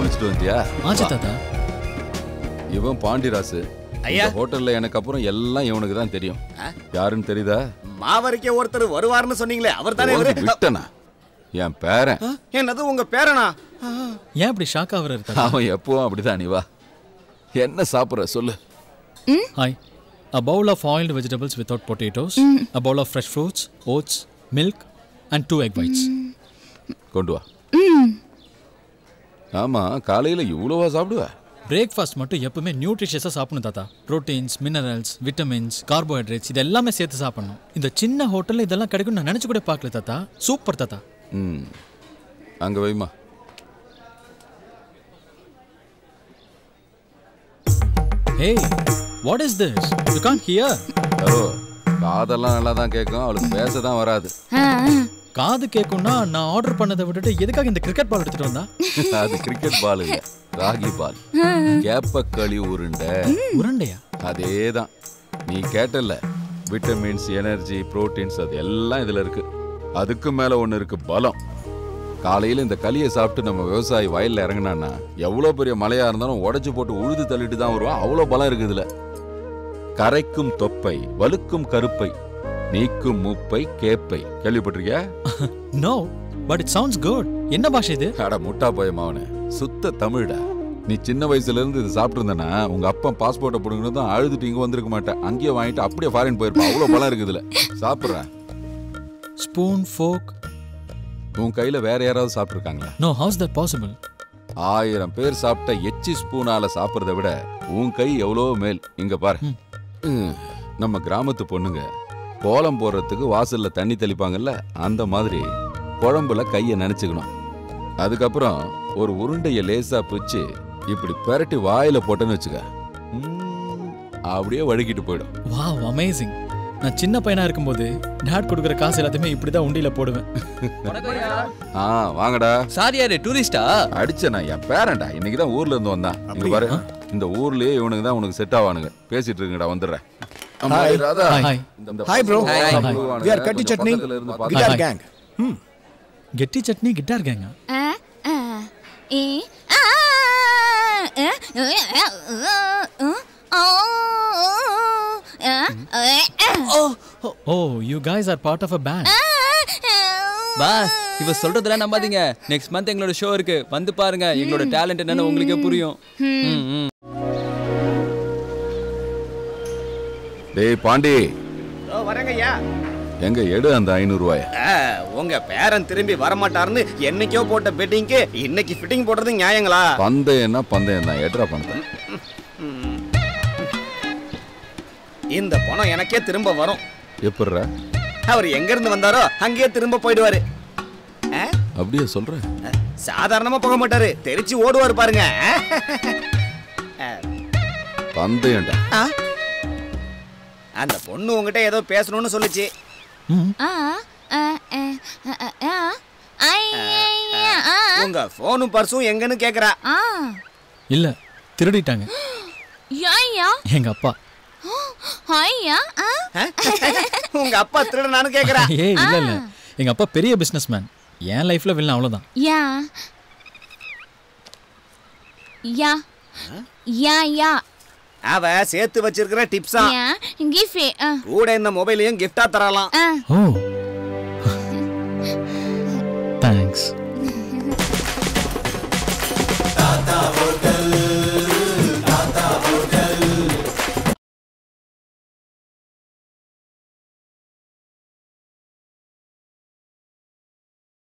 குளிச்சுட்டு வந்தியா ஆச்சு வா. தாத்தா இவன் பாண்டிராசு ஐயா. இந்த ஹோட்டல்ல எனக்கு அப்புறம் எல்லாம் இவனுக்கு தான் தெரியும் யாருன்னு தெரியுதா மாவரிக்க ஒருத்தர் வருவாருன்னு சொன்னீங்களே அவர் தானே ஓடி விட்டனா என் பேரன் என்னது உங்க பேரனா ஏன் இப்படி ஷாக் ஆகுறாரு தாத்தா அவன் எப்பவும் அப்படிதான் நீ வா என்ன சாப்பிடுற சொல்லு hi a bowl of oiled vegetables without potatoes a bowl of fresh fruits oats milk and two egg whites கொண்டு வா ஆமா காலையில இவ்வளவா சாப்பிடுவ பிரேக்ஃபாஸ்ட் மட்டும் எப்பவுமே நியூட்ரிஷியஸாக சாப்பிடணும் தாத்தா ப்ரோட்டீன்ஸ் மினரல்ஸ் விட்டமின்ஸ் கார்போஹைட்ரேட்ஸ் இது எல்லாமே சேர்த்து சாப்பிடணும் இந்த சின்ன ஹோட்டலில் இதெல்லாம் கிடைக்கும் நான் நினச்சி கூட பார்க்கல தாத்தா சூப்பர் தாத்தா ம் அங்க வைமா hey what is this you can hear hello காதெல்லாம் நல்லா தான் கேட்கும் அவளுக்கு பேச தான் வராது காது கேட்கும்னா நான் ஆர்டர் பண்ணதை விட்டுட்டு எதுக்காக இந்த கிரிக்கெட் பால் எடுத்துட்டு வந்தா அது கிரிக்கெட் பால் இல்ல ராகி பால் கேப்பக்களி உருண்டை உருண்டையா அதேதான் நீ கேட்டல விட்டமின்ஸ் எனர்ஜி புரோட்டீன்ஸ் அது எல்லாம் இதுல இருக்கு அதுக்கு மேல ஒண்ணு இருக்கு பலம் காலையில இந்த களியை சாப்பிட்டு நம்ம விவசாயி வயல்ல இறங்கினான்னா எவ்வளவு பெரிய மழையா இருந்தாலும் உடைச்சு போட்டு உழுது தள்ளிட்டு தான் வருவான் அவ்வளவு பலம் இருக்கு இதுல கரைக்கும் தொப்பை வலுக்கும் கருப்பை நீக்கும் மூப்பை கேப்பை கேள்விப்பட்டிருக்கியா no but it sounds good என்ன பாஷை இது அட முட்டா போயமாவனே சுத்த தமிழ்டா நீ சின்ன வயசுல இருந்து இது சாப்பிட்டு இருந்தனா உங்க அப்பா பாஸ்போர்ட்டை பிடுங்கணும் தான் அழுதுட்டு இங்க வந்திருக்க மாட்டேன் அங்கேயே வாங்கிட்டு அப்படியே ஃபாரின் போயிருப்பான் அவ்வளவு பலம் இருக்குது இதுல சாப்பிடுறேன் ஸ்பூன் ஃபோக் உன் கையில வேற யாராவது சாப்பிட்டுருக்காங்களா நோ ஹவுஸ் தட் பாசிபிள் ஆயிரம் பேர் சாப்பிட்ட எச்சி ஸ்பூனால சாப்பிடுறத விட உன் கை எவ்வளோ மேல் இங்க பாரு ம், நம்ம கிராமத்து பொண்ணுங்க கோலம் போடுறதுக்கு வாசல்ல தண்ணி தெளிப்பாங்கல்ல அந்த மாதிரி குழம்புல கையை நினைச்சுக்கணும் அதுக்கப்புறம் ஒரு உருண்டைய லேசா பிச்சு இப்படி பெரட்டி வாயில போட்டேன்னு வச்சுக்க ம், அப்படியே வழுக்கிட்டு போயிடும் வாவ் அமேசிங் நான் சின்ன பையனா இருக்கும்போது டாட் கொடுக்குற காசு எல்லாத்தையுமே இப்படி தான் உண்டியில போடுவேன் ஆ வாங்கடா சார் யாரு டூரிஸ்டா அடிச்ச நான் என் பேரன்டா இன்னைக்கு தான் ஊர்ல இருந்து வந்தான் இங்க பாரு இந்த ஊர்லயே இவனுக்கு தான் உனக்கு செட் ஆவானுங்க பேசிட்டு இருக்குங்கடா வந்துடுறேன் அம்மா, Hi. ராதா. Hi. இந்த- இந்த Hi, bro. பசங்க Hi. சொல்லுவானுங்க, We are Katti கொஞ்சம் Chutney, பக்கத்துல இருந்து பார்த்து- guitar Hi. gang. Hmm. கெட்டி சட்னி கிட்டார் கேங்க oh you guys are part of a band boss இவ சொல்றதெல்லாம் நம்பாதீங்க நெக்ஸ்ட் மந்த் எங்களோட ஷோ இருக்கு வந்து பாருங்க எங்களோட டேலண்ட் என்னன்னு உங்களுக்கே புரியும் ம், ம். டேய் பாண்டி ஓ வரேங்க ஐயா எங்க எடு அந்த ஐநூறு ரூபாய ஆ, உங்க பேரன் திரும்பி வரமாட்டாருன்னு என்னைக்கோ போட்ட பெட்டிங்க்கு இன்னைக்கு ஃபிட்டிங் போடுறது நியாயங்களா பந்தயம்னா பந்தயம் தான் எட்ரா பந்தயம் இந்த பணம் எனக்கே திரும்ப வரும் எப்படிரா அவர் எங்க இருந்து வந்தாரோ அங்கேயே திரும்ப போயிடுவாரு ஆ? அப்படியே சொல்ற சாதாரணமா போக மாட்டாரு தெரிச்சு ஓடுவாரு பாருங்க ஆ, பந்தயம்டா ஆ? அந்த பொண்ணு உங்ககிட்ட ஏதோ பேசணும்னு சொல்லுச்சு உங்க போனும் பர்ஸும் எங்கன்னு கேக்குறா இல்ல திருடிட்டாங்க எங்க அப்பா உங்க அப்பா திருடனானு கேக்குறா ஏய் இல்ல இல்ல எங்க அப்பா பெரிய பிசினஸ் மேன் என் லைஃப்ல வில்லன் அவ்வளவுதான் யா யா யா யா அவ சேர்த்து வச்சிருக்கிற டிப்ஸா யா கிஃப்ட் கூட இந்த மொபைலையும் கிஃப்டா தரலாம் ஓ